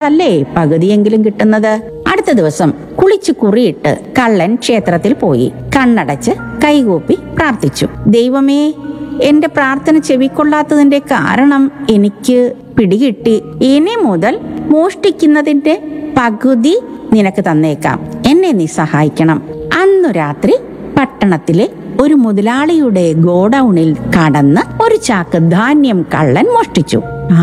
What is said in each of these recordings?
കിട്ടുമ്പോഴല്ലേ പകുതിയെങ്കിലും കിട്ടുന്നത് അടുത്ത ദിവസം കുളിച്ചു കുറിയിട്ട് കള്ളൻ ക്ഷേത്രത്തിൽ പോയി കണ്ണടച്ച് കൈകൂപ്പി പ്രാർത്ഥിച്ചു ദൈവമേ എന്റെ പ്രാർത്ഥന ചെവിക്കൊള്ളാത്തതിന്റെ കാരണം എനിക്ക് പിടികിട്ടി ഇനി മുതൽ മോഷ്ടിക്കുന്നതിന്റെ പകുതി നിനക്ക് തന്നേക്കാം എന്നെ നീ സഹായിക്കണം അന്നു രാത്രി പട്ടണത്തിലെ ഒരു മുതലാളിയുടെ ഗോഡൌണിൽ കടന്ന് ഒരു ചാക്ക് ധാന്യം കള്ളൻ മോഷ്ടിച്ചു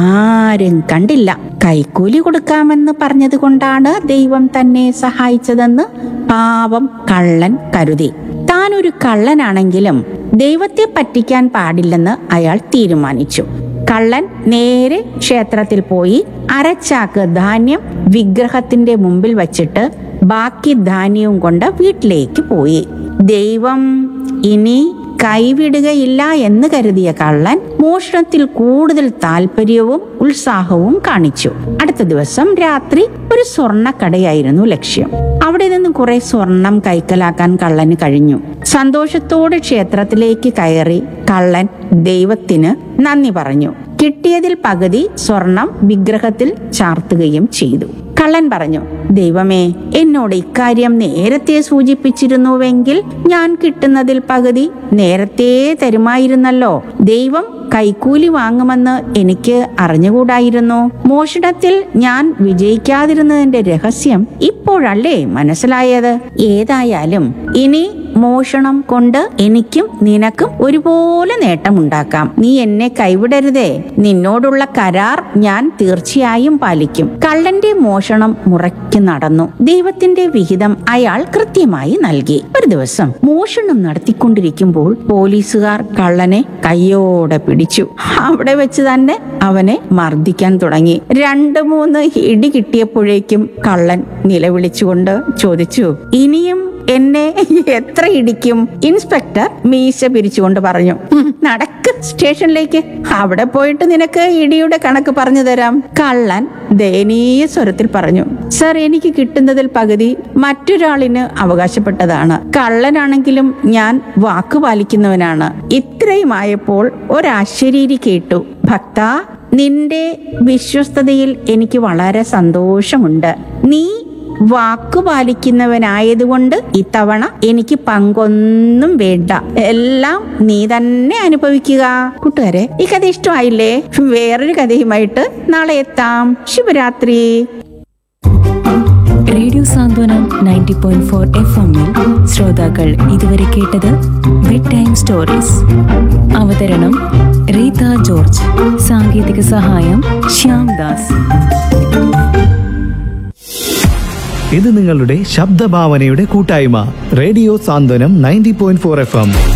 ആരും കണ്ടില്ല കൈക്കൂലി കൊടുക്കാമെന്ന് പറഞ്ഞത് കൊണ്ടാണ് ദൈവം തന്നെ സഹായിച്ചതെന്ന് പാവം കള്ളൻ കരുതി താൻ ഒരു കള്ളനാണെങ്കിലും ദൈവത്തെ പറ്റിക്കാൻ പാടില്ലെന്ന് അയാൾ തീരുമാനിച്ചു കള്ളൻ നേരെ ക്ഷേത്രത്തിൽ പോയി അരച്ചാക്ക് ധാന്യം വിഗ്രഹത്തിന്റെ മുമ്പിൽ വച്ചിട്ട് ബാക്കി ധാന്യവും കൊണ്ട് വീട്ടിലേക്ക് പോയി ദൈവം ഇനി കൈവിടുകയില്ല എന്ന് കരുതിയ കള്ളൻ മോഷണത്തിൽ കൂടുതൽ താല്പര്യവും ഉത്സാഹവും കാണിച്ചു അടുത്ത ദിവസം രാത്രി ഒരു സ്വർണ്ണക്കടയായിരുന്നു ലക്ഷ്യം അവിടെ നിന്ന് കുറെ സ്വർണം കൈക്കലാക്കാൻ കള്ളന് കഴിഞ്ഞു സന്തോഷത്തോടെ ക്ഷേത്രത്തിലേക്ക് കയറി കള്ളൻ ദൈവത്തിന് നന്ദി പറഞ്ഞു കിട്ടിയതിൽ പകുതി സ്വർണം വിഗ്രഹത്തിൽ ചാർത്തുകയും ചെയ്തു കള്ളൻ പറഞ്ഞു ദൈവമേ എന്നോട് ഇക്കാര്യം നേരത്തെ സൂചിപ്പിച്ചിരുന്നുവെങ്കിൽ ഞാൻ കിട്ടുന്നതിൽ പകുതി നേരത്തെ തരുമായിരുന്നല്ലോ ദൈവം കൈക്കൂലി വാങ്ങുമെന്ന് എനിക്ക് അറിഞ്ഞുകൂടായിരുന്നു മോഷണത്തിൽ ഞാൻ വിജയിക്കാതിരുന്നതിന്റെ രഹസ്യം ഇപ്പോഴല്ലേ മനസ്സിലായത് ഏതായാലും ഇനി മോഷണം കൊണ്ട് എനിക്കും നിനക്കും ഒരുപോലെ നേട്ടമുണ്ടാക്കാം നീ എന്നെ കൈവിടരുതേ നിന്നോടുള്ള കരാർ ഞാൻ തീർച്ചയായും പാലിക്കും കള്ളന്റെ മോഷണം മുറയ്ക്ക് നടന്നു ദൈവത്തിന്റെ വിഹിതം അയാൾ കൃത്യമായി നൽകി ഒരു ദിവസം മോഷണം നടത്തിക്കൊണ്ടിരിക്കുമ്പോൾ പോലീസുകാർ കള്ളനെ കയ്യോടെ പിടിച്ചു അവിടെ വെച്ച് തന്നെ അവനെ മർദ്ദിക്കാൻ തുടങ്ങി രണ്ടു മൂന്ന് ഇടി കിട്ടിയപ്പോഴേക്കും കള്ളൻ നിലവിളിച്ചുകൊണ്ട് ചോദിച്ചു ഇനിയും എന്നെ എത്ര ഇടിക്കും ഇൻസ്പെക്ടർ മീശ പിരിച്ചുകൊണ്ട് പറഞ്ഞു "ഉം, നടക്ക് സ്റ്റേഷനിലേക്ക് അവിടെ പോയിട്ട് നിനക്ക് ഇടിയുടെ കണക്ക് പറഞ്ഞു തരാം കള്ളൻ ദയനീയ സ്വരത്തിൽ പറഞ്ഞു സർ എനിക്ക് കിട്ടുന്നതിൽ പകുതി മറ്റൊരാളിന് അവകാശപ്പെട്ടതാണ് കള്ളനാണെങ്കിലും ഞാൻ വാക്കു പാലിക്കുന്നവനാണ് ഇത്രയുമായപ്പോൾ ഒരാശരീരി കേട്ടു ഭക്ത നിന്റെ വിശ്വസ്തതയിൽ എനിക്ക് വളരെ സന്തോഷമുണ്ട് നീ വാക്കു പാലിക്കുന്നവനായതുകൊണ്ട് ഇത്തവണ എനിക്ക് പങ്കൊന്നും വേണ്ട എല്ലാം നീ തന്നെ അനുഭവിക്കുക കൂട്ടുകാരെ ഈ കഥ ഇഷ്ടമായില്ലേ വേറൊരു കഥയുമായിട്ട് നാളെ എത്താം ശുഭരാത്രി radio Santhwanam ninety point four F എമ്മിൽ ശ്രോതാക്കൾ ഇതുവരെ കേട്ടത് ബെഡ് ടൈം സ്റ്റോറീസ് അവതരണം റീത ജോർജ് സാങ്കേതിക സഹായം ശ്യാം ദാസ് ഇത് നിങ്ങളുടെ ശബ്ദഭാവനയുടെ കൂട്ടായ്മ radio Santhwanam ninety point four F M